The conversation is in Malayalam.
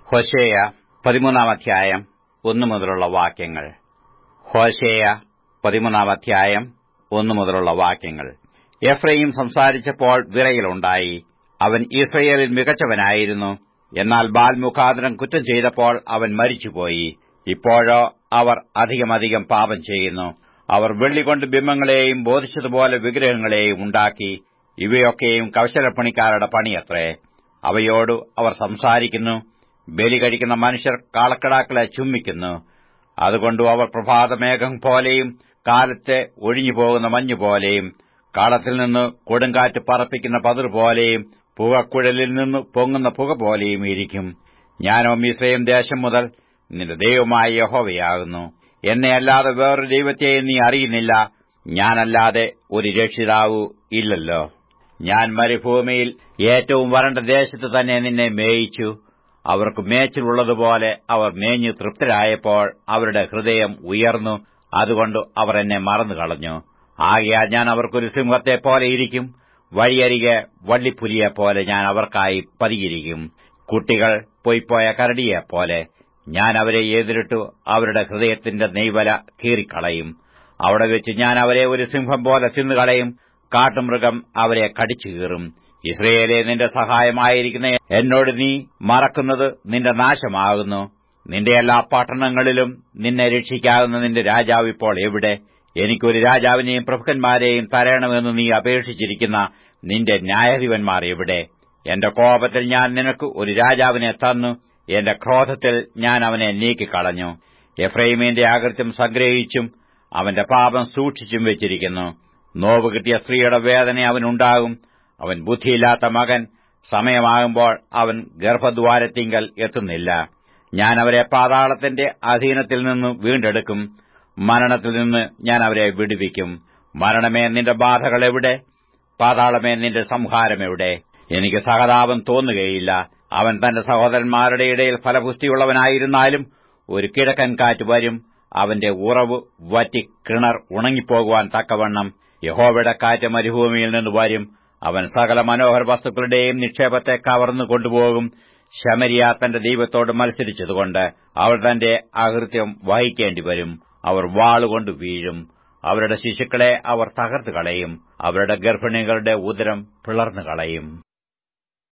ഹോശേയ പതിമൂന്നാം അധ്യായം ഒന്നു മുതലുള്ള വാക്യങ്ങൾ ഹോശേയ പതിമൂന്നാം അധ്യായം ഒന്നു മുതലുള്ള വാക്യങ്ങൾ എഫ്രൈം സംസാരിച്ചപ്പോൾ വിറയലുണ്ടായി അവൻ ഇസ്രയേലിൽ മികച്ചവനായിരുന്നു എന്നാൽ ബാൽ മുഖാന്തരം കുറ്റം ചെയ്തപ്പോൾ അവൻ മരിച്ചുപോയി ഇപ്പോഴോ അവർ അധികമധികം പാപം ചെയ്യുന്നു അവർ വെള്ളികൊണ്ട് ബിംബങ്ങളെയും ബോധിച്ചതുപോലെ വിഗ്രഹങ്ങളെയും ഉണ്ടാക്കി ഇവയൊക്കെയും കൗശലപ്പണിക്കാരുടെ പണിയത്രേ അവയോട് അവർ സംസാരിക്കുന്നു ബലി കഴിക്കുന്ന മനുഷ്യർ കാളക്കിടാക്കളെ ചുംബിക്കുന്നു അതുകൊണ്ടു അവർ പ്രഭാതമേഘം പോലെയും കാലത്തെ ഒഴിഞ്ഞുപോകുന്ന മഞ്ഞുപോലെയും കാളത്തിൽ നിന്ന് കൊടുങ്കാറ്റ് പറപ്പിക്കുന്ന പതിർ പോലെയും പുകക്കുഴലിൽ നിന്ന് പൊങ്ങുന്ന പുക പോലെയും ഇരിക്കും ഞാനോ മിസ്രൈം ദേശം മുതൽ നിന്റെ ദൈവമായ യഹോവയാകുന്നു എന്നെ അല്ലാതെ വേറൊരു ദൈവത്തെയും നീ അറിയുന്നില്ല ഞാനല്ലാതെ ഒരു രക്ഷിതാവു ഇല്ലല്ലോ ഞാൻ മരുഭൂമിയിൽ ഏറ്റവും വരണ്ട ദേശത്ത് തന്നെ നിന്നെ മേയിച്ചു അവർക്ക് മേച്ചിലുള്ളതുപോലെ അവർ മേഞ്ഞു തൃപ്തരായപ്പോൾ അവരുടെ ഹൃദയം ഉയർന്നു അതുകൊണ്ട് അവർ എന്നെ മറന്നുകളഞ്ഞു ആകയാൽ ഞാൻ അവർക്കൊരു സിംഹത്തെപ്പോലെ ഇരിക്കും വഴിയരികെ വള്ളിപ്പുലിയെപ്പോലെ ഞാൻ അവർക്കായി പതിയിരിക്കും കുട്ടികൾ പൊയ്പോയ കരടിയെപ്പോലെ ഞാൻ അവരെ എതിരിട്ടു അവരുടെ ഹൃദയത്തിന്റെ നെയ്വല കീറിക്കളയും അവിടെ വെച്ച് ഞാൻ അവരെ ഒരു സിംഹം പോലെ തിന്നുകളയും കാട്ടുമൃഗം അവരെ കടിച്ചു കീറും ഇസ്രയേലെ നിന്റെ സഹായമായിരിക്കുന്ന എന്നോട് നീ മറക്കുന്നത് നിന്റെ നാശമാകുന്നു നിന്റെ എല്ലാ പട്ടണങ്ങളിലും നിന്നെ രക്ഷിക്കാവുന്ന നിന്റെ രാജാവ് ഇപ്പോൾ എവിടെ എനിക്കൊരു രാജാവിനെയും പ്രഭുക്കന്മാരെയും തരണമെന്ന് നീ അപേക്ഷിച്ചിരിക്കുന്ന നിന്റെ ന്യായാധിപന്മാർ എവിടെ എന്റെ കോപത്തിൽ ഞാൻ നിനക്ക് ഒരു രാജാവിനെ തന്നു എന്റെ ക്രോധത്തിൽ ഞാൻ അവനെ നീക്കിക്കളഞ്ഞു എഫ്രൈമിന്റെ അകൃത്യം സംഗ്രഹിച്ചും അവന്റെ പാപം സൂക്ഷിച്ചും വെച്ചിരിക്കുന്നു നോവ് കിട്ടിയ സ്ത്രീയുടെ വേദന അവനുണ്ടാകും അവൻ ബുദ്ധിയില്ലാത്ത മകൻ സമയമാകുമ്പോൾ അവൻ ഗർഭദ്വാരത്തിങ്കൽ എത്തുന്നില്ല ഞാൻ അവരെ പാതാളത്തിന്റെ അധീനത്തിൽ നിന്ന് വീണ്ടെടുക്കും മരണത്തിൽ നിന്ന് ഞാൻ അവരെ വിടുവിക്കും മരണമേ നിന്റെ ബാധകൾ എവിടെ പാതാളമേ നിന്റെ സംഹാരം എവിടെ എനിക്ക് സഹതാപം തോന്നുകയില്ല അവൻ തന്റെ സഹോദരന്മാരുടെ ഇടയിൽ ഫലപുഷ്ടിയുള്ളവനായിരുന്നാലും ഒരു കിഴക്കൻ കാറ്റ് വരും അവന്റെ ഉറവ് വറ്റി കിണർ ഉണങ്ങിപ്പോകുവാൻ തക്കവണ്ണം യഹോവയുടെ കാറ്റ് മരുഭൂമിയിൽ നിന്ന് വരും അവൻ സകല മനോഹര വസ്തുക്കളുടെയും നിക്ഷേപത്തെ കവർന്നു കൊണ്ടുപോകും ശമരിയ തന്റെ ദൈവത്തോട് മത്സരിച്ചതുകൊണ്ട് അവൾ തന്റെ അകൃത്യം വഹിക്കേണ്ടി വരും അവർ വാളുകൊണ്ട് വീഴും അവരുടെ ശിശുക്കളെ അവർ തകർത്തു കളയും അവരുടെ ഗർഭിണികളുടെ ഉദരം പിളർന്നു കളയും